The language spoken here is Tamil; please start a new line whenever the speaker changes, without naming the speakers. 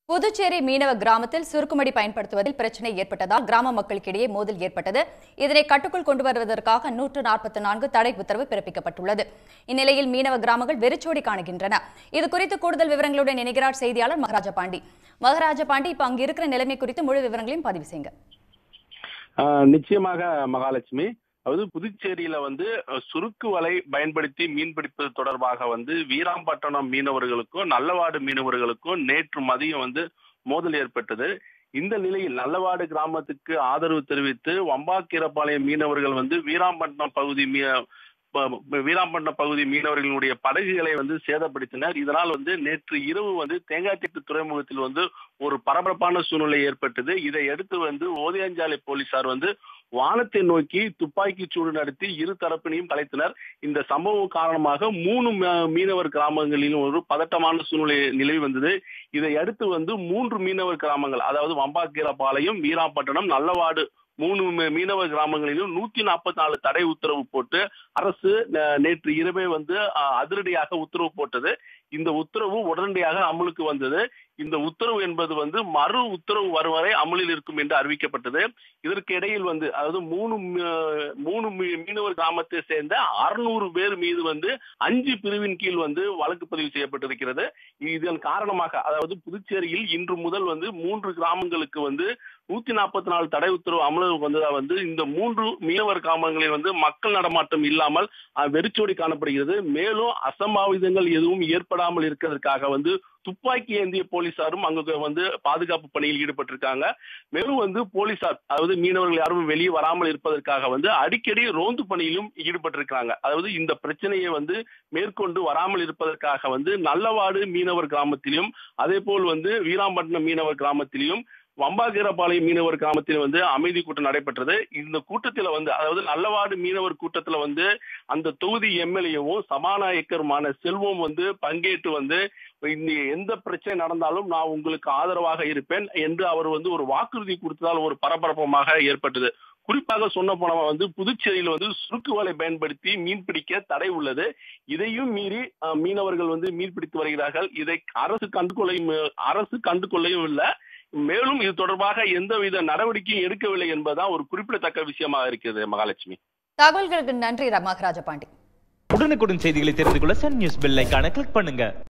புதுச்சேரி மீனவ கிராமத்தில் சுருக்குமடி பயன்படுத்துவதில் பிரச்சனை ஏற்பட்டதால் கிராம மக்களுக்கிடையே மோதல் ஏற்பட்டது இதனை கட்டுக்குள் கொண்டு வருவதற்காக நூற்று நாற்பத்தி நான்கு தடை உத்தரவு பிறப்பிக்கப்பட்டுள்ளது இந்நிலையில் மீனவ கிராமங்கள் வெறிச்சோடி காணுகின்றன இது குறித்து கூடுதல் விவரங்களுடன் இணைகிறார் செய்தியாளர் மகராஜ பாண்டி மகராஜ பாண்டி இப்ப அங்க இருக்கிற நிலைமை குறித்து முழு விவரங்களையும் பதிவு செய்யுங்க
ஆஹ் நிச்சயமாக மகாலட்சுமி அதாவது புதுச்சேரியில வந்து அஹ், சுருக்கு வலை பயன்படுத்தி மீன் பிடிப்பது தொடர்பாக வந்து வீராம்பட்டினம் மீனவர்களுக்கும் நல்லவாடு மீனவர்களுக்கும் நேற்று மதியம் வந்து மோதல் ஏற்பட்டது இந்த நிலையில் நல்லவாடு கிராமத்துக்கு ஆதரவு தெரிவித்து வம்பாக்கீரப்பாளையம் மீனவர்கள் வந்து வீராம்பட்டினம் பகுதி மீ ப- வீராம்பட்டினம் பகுதி மீனவர்களுடைய படகுகளை வந்து சேதப்படுத்தினர் இதனால் வந்து நேற்று இரவு வந்து தேங்காய்த்திட்டு துறைமுகத்தில் வந்து ஒரு பரபரப்பான சூழ்நிலை ஏற்பட்டது இதை அடுத்து வந்து ஓதியஞ்சாலை போலீசார் வந்து வானத்தை நோக்கி துப்பாக்கி சூடு நடத்தி இரு தரப்பினையும் கலைத்தனர் இந்த சம்பவம் காரணமாக மூணு ம- மீனவர் கிராமங்களிலும் ஒரு பதட்டமான சூழ்நிலை நிலவி வந்தது இதை அடுத்து வந்து மூன்று மீனவர் கிராமங்கள் அதாவது வம்பாக்கீரப்பாளையம் வீராம்பட்டினம் நல்லவாடு மூணு மீ- மீனவர் கிராமங்களிலும் நூத்தி நாற்பத்தி நாலு தடை உத்தரவு போட்டு அரசு ந- நேற்று இரவே வந்து அஹ், அதிரடியாக உத்தரவு போட்டது இந்த உத்தரவு உடனடியாக அமலுக்கு வந்தது இந்த உத்தரவு என்பது வந்து மறு உத்தரவு வரும் வரை அமலில் இருக்கும் என்று அறிவிக்கப்பட்டது இதற்கு இடையில் வந்து அதாவது மூணு மீ- மூணு மீ- மீனவர் கிராமத்தை சேர்ந்த அறுநூறு பேர் மீது வந்து அஞ்சு பிரிவின் கீழ் வந்து வழக்கு பதிவு செய்யப்பட்டிருக்கிறது இதன் காரணமாக அதாவது புதுச்சேரியில் இன்று முதல் வந்து மூன்று கிராமங்களுக்கு வந்து நூத்தி நாற்பத்தி நாலு தடை உத்தரவு அமலுக்கு வந்ததா வந்து இந்த மூன்று மீனவர் கிராமங்களில் வந்து மக்கள் நடமாட்டம் இல்லாமல் அஹ், வெறிச்சோடி காணப்படுகிறது மேலும் அசம்பாவிதங்கள் எதுவும் ஏற்படாமல் இருக்கிறதுக்காக வந்து துப்பாக்கி ஏந்திய போலீசாரும் அங்கு வந்து பாதுகாப்பு பணியில் ஈடுபட்டிருக்காங்க மேலும் வந்து போலீசார் அதாவது மீனவர்கள் யாரும் வெளியே வராமல் இருப்பதற்காக வந்து அடிக்கடி ரோந்து பணியிலும் ஈடுபட்டிருக்காங்க அதாவது இந்த பிரச்சனையை வந்து மேற்கொண்டு வராமல் இருப்பதற்காக வந்து நல்லவாடு மீனவர் கிராமத்திலும் அதே போல் வந்து வீராம்பட்டினம் மீனவர் கிராமத்திலும் வம்பாகீரபாளையம் மீனவர் கிராமத்தில் வந்து அமைதி கூட்டம் நடைபெற்றது இந்த கூட்டத்தில் வந்து அதாவது நல்லவாடு மீனவர் கூட்டத்தில் வந்து அந்த தொகுதி எம்எல்ஏவும் சபாநாயகருமான செல்வம் வந்து பங்கேற்று வந்து இந்த எந்த பிரச்சனை நடந்தாலும் நான் உங்களுக்கு ஆதரவாக இருப்பேன் என்று அவர் வந்து ஒரு வாக்குறுதி கொடுத்ததால் ஒரு பரபரப்பமாக ஏற்பட்டது குறிப்பாக சொன்ன போன வந்து புதுச்சேரியில் வந்து சுருக்கு வலை பயன்படுத்தி மீன் பிடிக்க தடை உள்ளது இதையும் மீறி அஹ், மீனவர்கள் வந்து மீன் பிடித்து வருகிறார்கள் இதை அரசு கண்டுகொள்ளையும் அரசு கண்டுகொள்ளையும் இல்லை மேலும் இது தொடர்பாக எந்தவித நடவடிக்கையும் எடுக்கவில்லை என்பதுதான் ஒரு குறிப்பிடத்தக்க விஷயமாக இருக்கிறது மகாலட்சுமி
தகவல்களுக்கு நன்றி மகராஜ பாண்டி
உடனுக்குடன் செய்திகளை தெரிந்து கொள்ள சன் நியூஸ் பெல் ஐகானை கிளிக் பண்ணுங்க